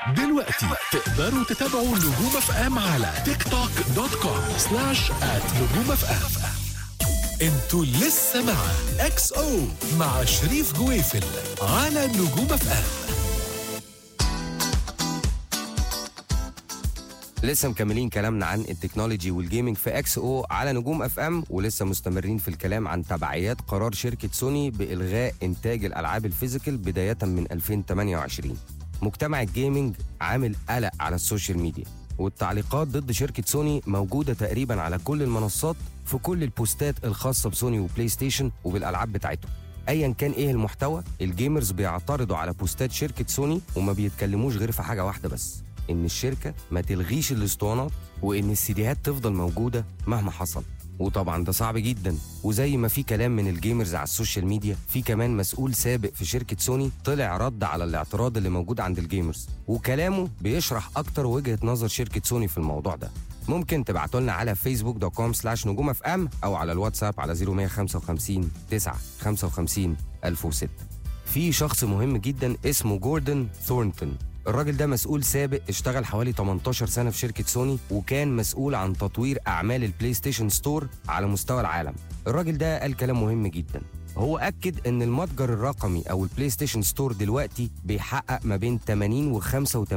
دلوقتي تقدروا تتابعوا نجوم اف ام على تيك توك دوت كوم سلاش ات نجوم اف ام انتوا لسه مع اكس او مع شريف جويفل على نجوم اف ام لسه مكملين كلامنا عن التكنولوجي والجيمنج في اكس او على نجوم اف ام ولسه مستمرين في الكلام عن تبعيات قرار شركه سوني بالغاء انتاج الالعاب الفيزيكال بدايه من 2028 مجتمع الجيمنج عامل قلق على السوشيال ميديا والتعليقات ضد شركه سوني موجوده تقريبا على كل المنصات في كل البوستات الخاصه بسوني وبلاي ستيشن وبالالعاب بتاعتهم ايا كان ايه المحتوى الجيمرز بيعترضوا على بوستات شركه سوني وما بيتكلموش غير في حاجه واحده بس ان الشركه ما تلغيش الاسطوانات وان السيديهات تفضل موجوده مهما حصل وطبعا ده صعب جدا وزي ما في كلام من الجيمرز على السوشيال ميديا في كمان مسؤول سابق في شركه سوني طلع رد على الاعتراض اللي موجود عند الجيمرز وكلامه بيشرح اكتر وجهه نظر شركه سوني في الموضوع ده ممكن تبعتوا لنا على فيسبوك دوت كوم سلاش نجوم اف ام او على الواتساب على 0155 9 55 1006 في شخص مهم جدا اسمه جوردن ثورنتون الراجل ده مسؤول سابق اشتغل حوالي 18 سنة في شركة سوني وكان مسؤول عن تطوير أعمال البلاي ستيشن ستور على مستوى العالم الراجل ده قال كلام مهم جدا هو أكد إن المتجر الرقمي أو البلاي ستيشن ستور دلوقتي بيحقق ما بين 80 و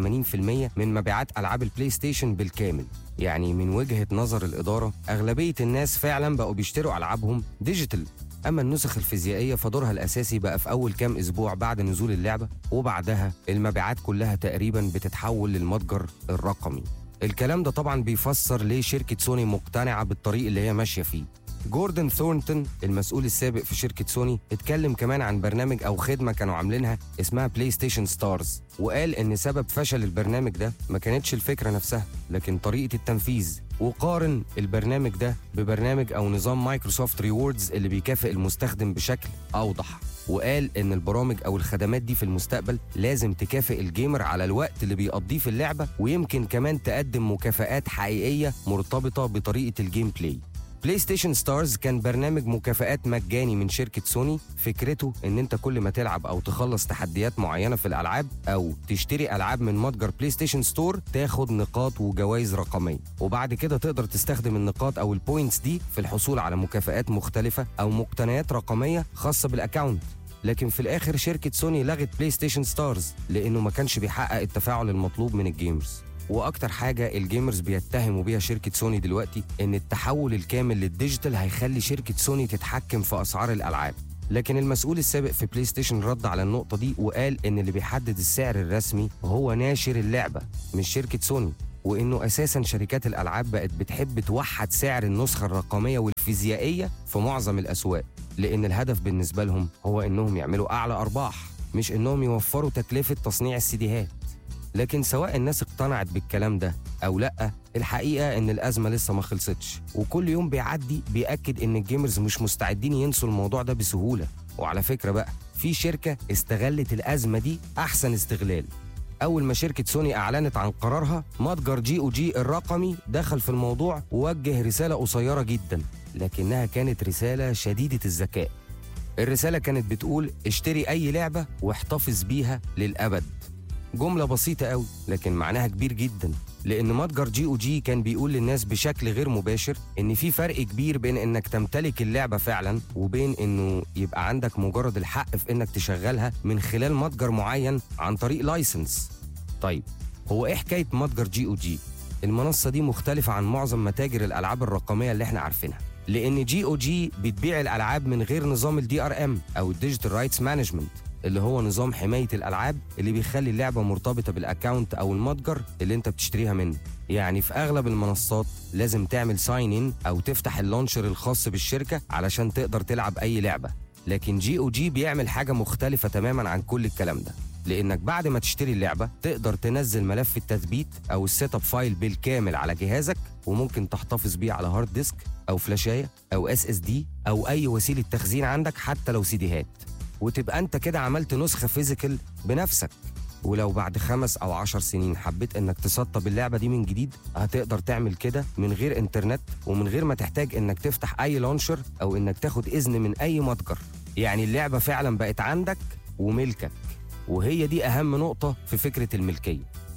85% من مبيعات ألعاب البلاي ستيشن بالكامل يعني من وجهة نظر الإدارة أغلبية الناس فعلا بقوا بيشتروا ألعابهم ديجيتال أما النسخ الفيزيائية فدورها الأساسي بقى في أول كام أسبوع بعد نزول اللعبة وبعدها المبيعات كلها تقريبا بتتحول للمتجر الرقمي الكلام ده طبعا بيفسر ليه شركة سوني مقتنعة بالطريق اللي هي ماشية فيه جوردن ثورنتون المسؤول السابق في شركة سوني اتكلم كمان عن برنامج أو خدمة كانوا عاملينها اسمها بلاي ستيشن ستارز وقال إن سبب فشل البرنامج ده ما كانتش الفكرة نفسها لكن طريقة التنفيذ وقارن البرنامج ده ببرنامج أو نظام مايكروسوفت ريوردز اللي بيكافئ المستخدم بشكل أوضح وقال إن البرامج أو الخدمات دي في المستقبل لازم تكافئ الجيمر على الوقت اللي بيقضيه في اللعبة ويمكن كمان تقدم مكافآت حقيقية مرتبطة بطريقة الجيم بلاي بلاي ستيشن ستارز كان برنامج مكافآت مجاني من شركة سوني فكرته ان انت كل ما تلعب او تخلص تحديات معينة في الالعاب او تشتري العاب من متجر بلاي ستيشن ستور تاخد نقاط وجوائز رقمية وبعد كده تقدر تستخدم النقاط او البوينتس دي في الحصول على مكافآت مختلفة او مقتنيات رقمية خاصة بالاكاونت لكن في الاخر شركة سوني لغت بلاي ستيشن ستارز لانه ما كانش بيحقق التفاعل المطلوب من الجيمرز واكتر حاجه الجيمرز بيتهموا بيها شركه سوني دلوقتي ان التحول الكامل للديجيتال هيخلي شركه سوني تتحكم في اسعار الالعاب لكن المسؤول السابق في بلاي ستيشن رد على النقطه دي وقال ان اللي بيحدد السعر الرسمي هو ناشر اللعبه مش شركه سوني وانه اساسا شركات الالعاب بقت بتحب توحد سعر النسخه الرقميه والفيزيائيه في معظم الاسواق لان الهدف بالنسبه لهم هو انهم يعملوا اعلى ارباح مش انهم يوفروا تكلفه تصنيع السيديهات لكن سواء الناس اقتنعت بالكلام ده او لا الحقيقه ان الازمه لسه ما خلصتش وكل يوم بيعدي بياكد ان الجيمرز مش مستعدين ينسوا الموضوع ده بسهوله وعلى فكره بقى في شركه استغلت الازمه دي احسن استغلال اول ما شركه سوني اعلنت عن قرارها متجر جي او جي الرقمي دخل في الموضوع ووجه رساله قصيره جدا لكنها كانت رساله شديده الذكاء الرساله كانت بتقول اشتري اي لعبه واحتفظ بيها للابد جملة بسيطة قوي لكن معناها كبير جدا لأن متجر جي أو جي كان بيقول للناس بشكل غير مباشر إن في فرق كبير بين إنك تمتلك اللعبة فعلا وبين إنه يبقى عندك مجرد الحق في إنك تشغلها من خلال متجر معين عن طريق لايسنس. طيب هو إيه حكاية متجر جي أو جي؟ المنصة دي مختلفة عن معظم متاجر الألعاب الرقمية اللي إحنا عارفينها. لأن جي أو جي بتبيع الألعاب من غير نظام الدي ار ام أو الديجيتال رايتس مانجمنت اللي هو نظام حماية الألعاب اللي بيخلي اللعبة مرتبطة بالأكاونت أو المتجر اللي أنت بتشتريها منه يعني في أغلب المنصات لازم تعمل ساين إن أو تفتح اللانشر الخاص بالشركة علشان تقدر تلعب أي لعبة لكن جي أو جي بيعمل حاجة مختلفة تماما عن كل الكلام ده لانك بعد ما تشتري اللعبه تقدر تنزل ملف التثبيت او السيت اب فايل بالكامل على جهازك وممكن تحتفظ بيه على هارد ديسك او فلاشايه او اس اس دي او اي وسيله تخزين عندك حتى لو سيديهات وتبقى انت كده عملت نسخه فيزيكال بنفسك ولو بعد خمس او عشر سنين حبيت انك تسطب اللعبه دي من جديد هتقدر تعمل كده من غير انترنت ومن غير ما تحتاج انك تفتح اي لونشر او انك تاخد اذن من اي متجر يعني اللعبه فعلا بقت عندك وملكك وهي دي اهم نقطه في فكره الملكيه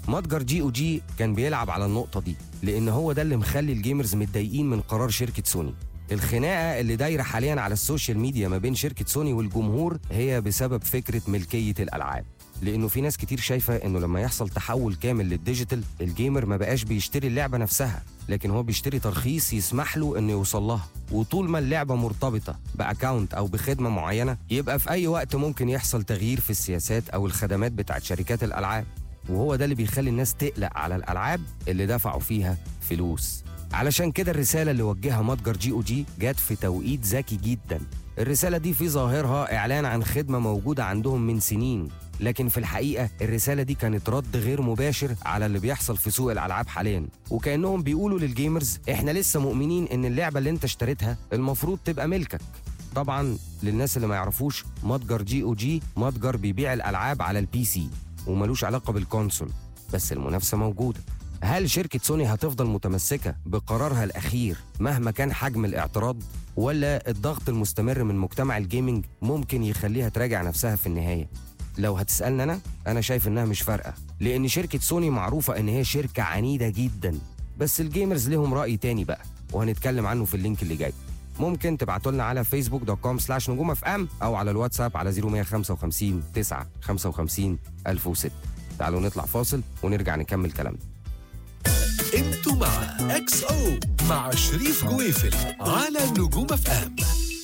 متجر جي او جي كان بيلعب على النقطه دي لان هو ده اللي مخلي الجيمرز متضايقين من قرار شركه سوني الخناقه اللي دايره حاليا على السوشيال ميديا ما بين شركه سوني والجمهور هي بسبب فكره ملكيه الالعاب لانه في ناس كتير شايفه انه لما يحصل تحول كامل للديجيتال الجيمر ما بقاش بيشتري اللعبه نفسها لكن هو بيشتري ترخيص يسمح له انه يوصل لها وطول ما اللعبه مرتبطه باكاونت او بخدمه معينه يبقى في اي وقت ممكن يحصل تغيير في السياسات او الخدمات بتاعت شركات الالعاب وهو ده اللي بيخلي الناس تقلق على الالعاب اللي دفعوا فيها فلوس علشان كده الرسالة اللي وجهها متجر جي او جي جت في توقيت ذكي جدا الرسالة دي في ظاهرها إعلان عن خدمة موجودة عندهم من سنين لكن في الحقيقة الرسالة دي كانت رد غير مباشر على اللي بيحصل في سوق الألعاب حاليا وكأنهم بيقولوا للجيمرز إحنا لسه مؤمنين إن اللعبة اللي أنت اشتريتها المفروض تبقى ملكك طبعا للناس اللي ما يعرفوش متجر جي او جي متجر بيبيع الألعاب على البي سي وملوش علاقة بالكونسول بس المنافسة موجودة هل شركة سوني هتفضل متمسكة بقرارها الأخير مهما كان حجم الاعتراض؟ ولا الضغط المستمر من مجتمع الجيمنج ممكن يخليها تراجع نفسها في النهاية؟ لو هتسألني أنا أنا شايف إنها مش فارقة لأن شركة سوني معروفة إن هي شركة عنيدة جدا بس الجيمرز لهم رأي تاني بقى وهنتكلم عنه في اللينك اللي جاي ممكن تبعتوا لنا على فيسبوك دوت كوم سلاش نجوم اف ام او على الواتساب على 0155 9 55 1006 تعالوا نطلع فاصل ونرجع نكمل كلامنا انتوا مع اكس او مع شريف جويفل على نجوم اف ام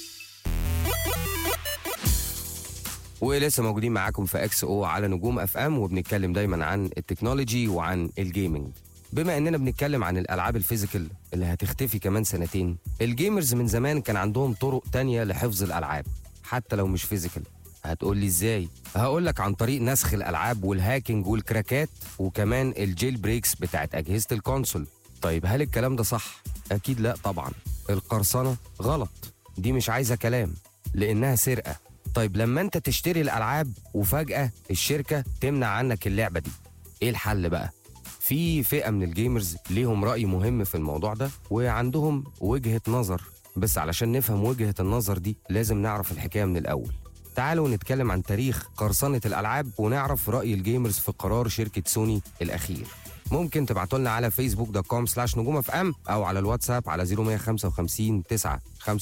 ولسه موجودين معاكم في اكس او على نجوم اف ام وبنتكلم دايما عن التكنولوجي وعن الجيمنج بما اننا بنتكلم عن الالعاب الفيزيكال اللي هتختفي كمان سنتين الجيمرز من زمان كان عندهم طرق تانية لحفظ الالعاب حتى لو مش فيزيكال هتقول لي ازاي هقول لك عن طريق نسخ الالعاب والهاكينج والكراكات وكمان الجيل بريكس بتاعت اجهزه الكونسول طيب هل الكلام ده صح اكيد لا طبعا القرصنه غلط دي مش عايزه كلام لانها سرقه طيب لما انت تشتري الالعاب وفجاه الشركه تمنع عنك اللعبه دي ايه الحل بقى في فئه من الجيمرز ليهم راي مهم في الموضوع ده وعندهم وجهه نظر بس علشان نفهم وجهه النظر دي لازم نعرف الحكايه من الاول تعالوا نتكلم عن تاريخ قرصنة الألعاب ونعرف رأي الجيمرز في قرار شركة سوني الأخير ممكن تبعتوا لنا على فيسبوك دوت كوم سلاش نجوم اف ام او على الواتساب على 0155 9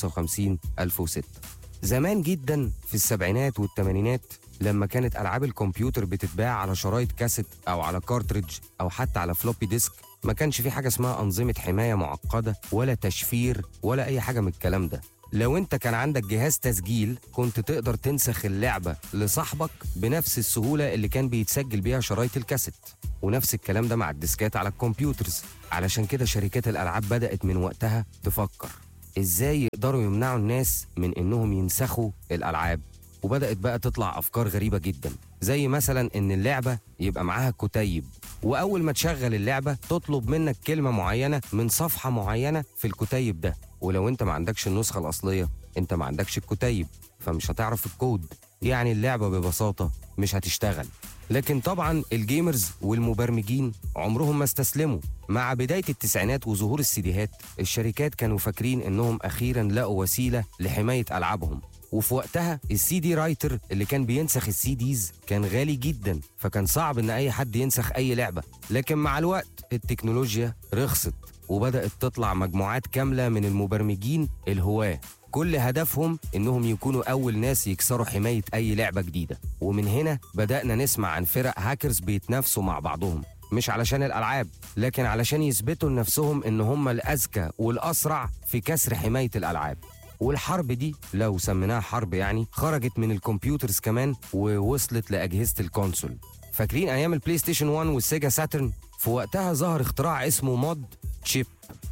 55 1006 زمان جدا في السبعينات والثمانينات لما كانت العاب الكمبيوتر بتتباع على شرايط كاسيت او على كارتريدج او حتى على فلوبي ديسك ما كانش في حاجه اسمها انظمه حمايه معقده ولا تشفير ولا اي حاجه من الكلام ده لو انت كان عندك جهاز تسجيل كنت تقدر تنسخ اللعبه لصاحبك بنفس السهوله اللي كان بيتسجل بيها شرايط الكاسيت ونفس الكلام ده مع الديسكات على الكمبيوترز علشان كده شركات الالعاب بدات من وقتها تفكر ازاي يقدروا يمنعوا الناس من انهم ينسخوا الالعاب وبدات بقى تطلع افكار غريبه جدا زي مثلا ان اللعبه يبقى معاها كتيب واول ما تشغل اللعبه تطلب منك كلمه معينه من صفحه معينه في الكتيب ده ولو انت ما عندكش النسخه الاصليه انت ما عندكش الكتيب فمش هتعرف الكود يعني اللعبه ببساطه مش هتشتغل لكن طبعا الجيمرز والمبرمجين عمرهم ما استسلموا مع بداية التسعينات وظهور السيديهات الشركات كانوا فاكرين انهم اخيرا لقوا وسيلة لحماية العابهم وفي وقتها السي دي رايتر اللي كان بينسخ السي ديز كان غالي جدا فكان صعب ان اي حد ينسخ اي لعبة لكن مع الوقت التكنولوجيا رخصت وبدأت تطلع مجموعات كاملة من المبرمجين الهواة كل هدفهم انهم يكونوا اول ناس يكسروا حمايه اي لعبه جديده ومن هنا بدانا نسمع عن فرق هاكرز بيتنافسوا مع بعضهم مش علشان الالعاب لكن علشان يثبتوا لنفسهم ان هم الاذكى والاسرع في كسر حمايه الالعاب والحرب دي لو سميناها حرب يعني خرجت من الكمبيوترز كمان ووصلت لاجهزه الكونسول فاكرين ايام البلاي ستيشن 1 والسيجا ساترن في وقتها ظهر اختراع اسمه مود تشيب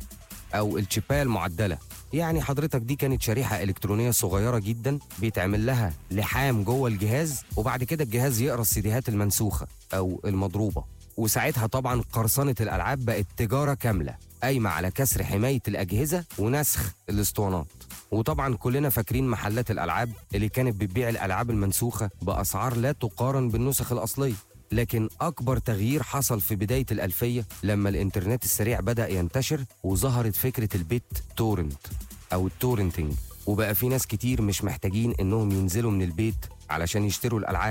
او الشيبايه المعدله يعني حضرتك دي كانت شريحة إلكترونية صغيرة جدا بيتعمل لها لحام جوه الجهاز وبعد كده الجهاز يقرا السيديهات المنسوخة أو المضروبة وساعتها طبعا قرصنة الألعاب بقت تجارة كاملة قايمة على كسر حماية الأجهزة ونسخ الاسطوانات وطبعا كلنا فاكرين محلات الألعاب اللي كانت بتبيع الألعاب المنسوخة بأسعار لا تقارن بالنسخ الأصلية لكن أكبر تغيير حصل في بداية الألفية لما الإنترنت السريع بدأ ينتشر وظهرت فكرة البيت تورنت أو التورنتنج وبقى في ناس كتير مش محتاجين إنهم ينزلوا من البيت علشان يشتروا الألعاب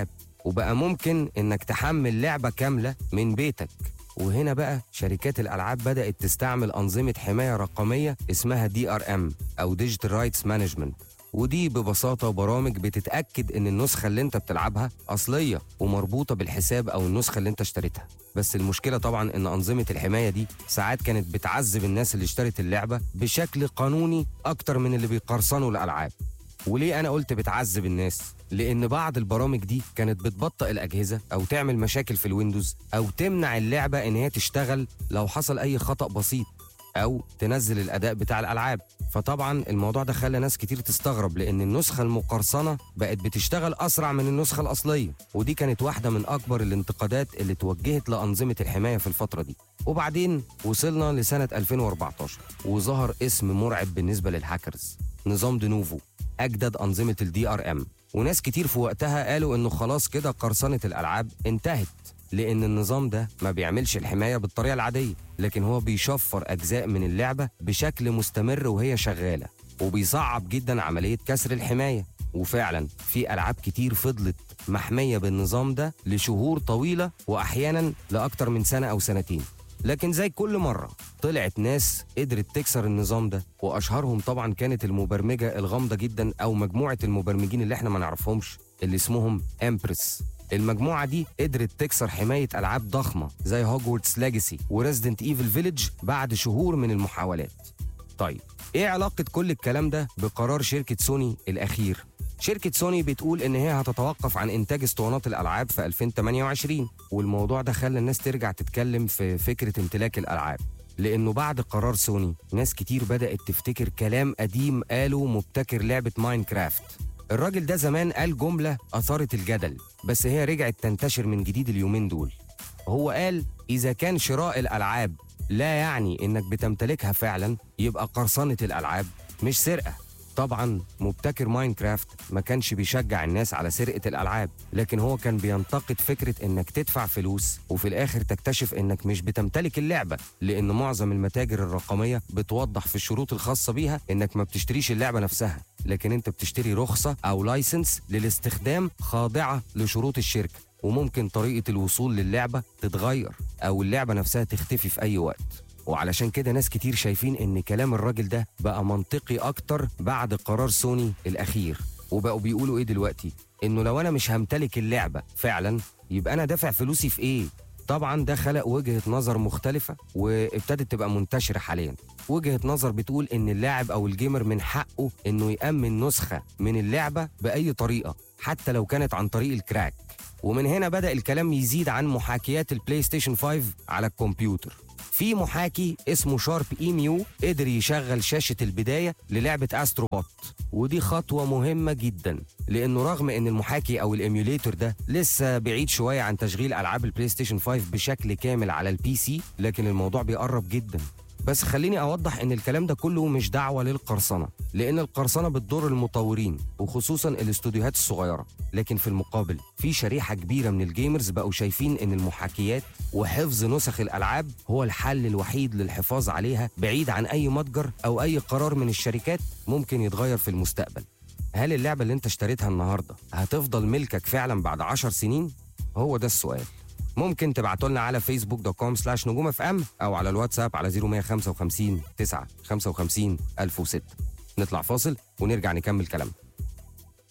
وبقى ممكن انك تحمل لعبة كاملة من بيتك وهنا بقى شركات الالعاب بدات تستعمل انظمه حمايه رقميه اسمها دي ار ام او ديجيتال رايتس مانجمنت ودي ببساطه برامج بتتاكد ان النسخه اللي انت بتلعبها اصليه ومربوطه بالحساب او النسخه اللي انت اشتريتها بس المشكله طبعا ان انظمه الحمايه دي ساعات كانت بتعذب الناس اللي اشترت اللعبه بشكل قانوني اكتر من اللي بيقرصنوا الالعاب وليه انا قلت بتعذب الناس لان بعض البرامج دي كانت بتبطئ الاجهزه او تعمل مشاكل في الويندوز او تمنع اللعبه ان هي تشتغل لو حصل اي خطا بسيط او تنزل الاداء بتاع الالعاب فطبعا الموضوع ده خلى ناس كتير تستغرب لان النسخه المقرصنه بقت بتشتغل اسرع من النسخه الاصليه ودي كانت واحده من اكبر الانتقادات اللي توجهت لانظمه الحمايه في الفتره دي وبعدين وصلنا لسنه 2014 وظهر اسم مرعب بالنسبه للهاكرز نظام دنوفو اجدد انظمه الدي ار ام وناس كتير في وقتها قالوا انه خلاص كده قرصنه الالعاب انتهت لان النظام ده ما بيعملش الحمايه بالطريقه العاديه لكن هو بيشفر اجزاء من اللعبه بشكل مستمر وهي شغاله وبيصعب جدا عمليه كسر الحمايه وفعلا في العاب كتير فضلت محميه بالنظام ده لشهور طويله واحيانا لاكتر من سنه او سنتين لكن زي كل مرة طلعت ناس قدرت تكسر النظام ده وأشهرهم طبعا كانت المبرمجة الغامضة جدا أو مجموعة المبرمجين اللي احنا ما نعرفهمش اللي اسمهم امبرس المجموعة دي قدرت تكسر حماية ألعاب ضخمة زي هوجورتس ليجاسي وريزدنت ايفل فيليج بعد شهور من المحاولات طيب ايه علاقة كل الكلام ده بقرار شركة سوني الأخير شركة سوني بتقول إن هي هتتوقف عن إنتاج اسطوانات الألعاب في 2028 والموضوع ده خلى الناس ترجع تتكلم في فكرة امتلاك الألعاب لأنه بعد قرار سوني ناس كتير بدأت تفتكر كلام قديم قاله مبتكر لعبة ماينكرافت الراجل ده زمان قال جملة أثارت الجدل بس هي رجعت تنتشر من جديد اليومين دول هو قال إذا كان شراء الألعاب لا يعني إنك بتمتلكها فعلا يبقى قرصنة الألعاب مش سرقة طبعا مبتكر ماينكرافت ما كانش بيشجع الناس على سرقة الألعاب لكن هو كان بينتقد فكرة إنك تدفع فلوس وفي الآخر تكتشف إنك مش بتمتلك اللعبة لأن معظم المتاجر الرقمية بتوضح في الشروط الخاصة بيها إنك ما بتشتريش اللعبة نفسها لكن أنت بتشتري رخصة أو لايسنس للاستخدام خاضعة لشروط الشركة وممكن طريقة الوصول للعبة تتغير أو اللعبة نفسها تختفي في أي وقت وعلشان كده ناس كتير شايفين ان كلام الراجل ده بقى منطقي اكتر بعد قرار سوني الاخير وبقوا بيقولوا ايه دلوقتي انه لو انا مش همتلك اللعبه فعلا يبقى انا دافع فلوسي في ايه طبعا ده خلق وجهه نظر مختلفه وابتدت تبقى منتشره حاليا وجهه نظر بتقول ان اللاعب او الجيمر من حقه انه يامن نسخه من اللعبه باي طريقه حتى لو كانت عن طريق الكراك ومن هنا بدا الكلام يزيد عن محاكيات البلاي ستيشن 5 على الكمبيوتر في محاكي اسمه شارب اي ميو قدر يشغل شاشة البداية للعبة استرو بوت ودي خطوة مهمة جدا لأنه رغم أن المحاكي أو الإيميوليتور ده لسه بعيد شوية عن تشغيل ألعاب البلاي ستيشن 5 بشكل كامل على البي سي لكن الموضوع بيقرب جدا بس خليني اوضح ان الكلام ده كله مش دعوه للقرصنه لان القرصنه بتضر المطورين وخصوصا الاستوديوهات الصغيره لكن في المقابل في شريحه كبيره من الجيمرز بقوا شايفين ان المحاكيات وحفظ نسخ الالعاب هو الحل الوحيد للحفاظ عليها بعيد عن اي متجر او اي قرار من الشركات ممكن يتغير في المستقبل هل اللعبه اللي انت اشتريتها النهارده هتفضل ملكك فعلا بعد عشر سنين هو ده السؤال ممكن تبعتوا لنا على فيسبوك دوت كوم سلاش نجوم اف ام او على الواتساب على 0155 9 55 1006 نطلع فاصل ونرجع نكمل كلامنا